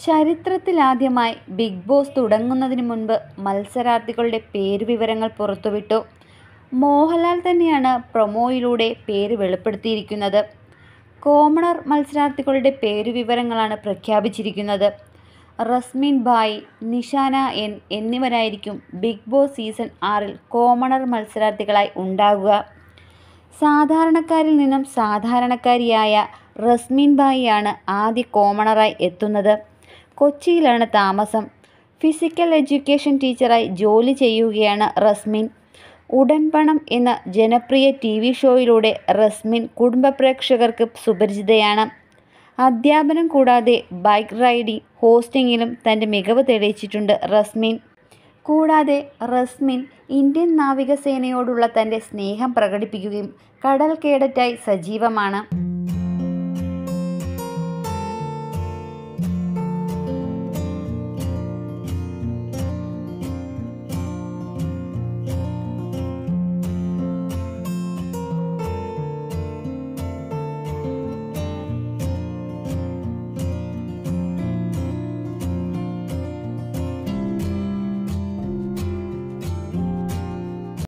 ചരിത്രത്തിലാദ്യമായി big boss തുടങ്ങുന്നതിന് മുൻപ് മത്സരാർത്ഥികളുടെ പേരുവിവരങ്ങൾ പുറത്തുവിട്ടു. മോഹൻലാൽ തന്നെയാണ് പ്രൊമോയിലൂടെ പേര് വെളിപ്പെടുത്തിയിരിക്കുന്നത്. കോമണർ മത്സരാർത്ഥികളുടെ പേരുവിവരങ്ങളാണ് പ്രഖ്യാപിച്ചിരിക്കുന്നത്. റസ്മിൻ ബായി, നിഷാന എൻ എന്നിവരായിരിക്കും ബിഗ് ബോസ് സീസൺ ആറിൽ കോമണർ മത്സരാർത്ഥികളായി ഉണ്ടാകുക. സാധാരണക്കാരിൽ നിന്നും സാധാരണക്കാരിയായ റസ്മിൻ ബായിയാണ് ആദ്യ കോമണറായി എത്തുന്നത്. കൊച്ചിയിലാണ് താമസം. ഫിസിക്കൽ എഡ്യൂക്കേഷൻ ടീച്ചറായി ജോലി ചെയ്യുകയാണ് റസ്മിൻ. ഉടൻപണം എന്ന ജനപ്രിയ ടിവി ഷോയിലൂടെ റസ്മിൻ കുടുംബപ്രേക്ഷകർക്ക് സുപരിചിതയാണ്. അധ്യാപനം കൂടാതെ ബൈക്ക് റൈഡിംഗ്, ഹോസ്റ്റിംഗിലും തന്റെ മികവ് തെളിയിച്ചിട്ടുണ്ട് റസ്മിൻ. കൂടാതെ റസ്മിൻ ഇന്ത്യൻ നാവികസേനയോടുള്ള തന്റെ സ്നേഹം പ്രകടിപ്പിക്കുകയും കടൽ കേഡറ്റായി സജീവമാണ്.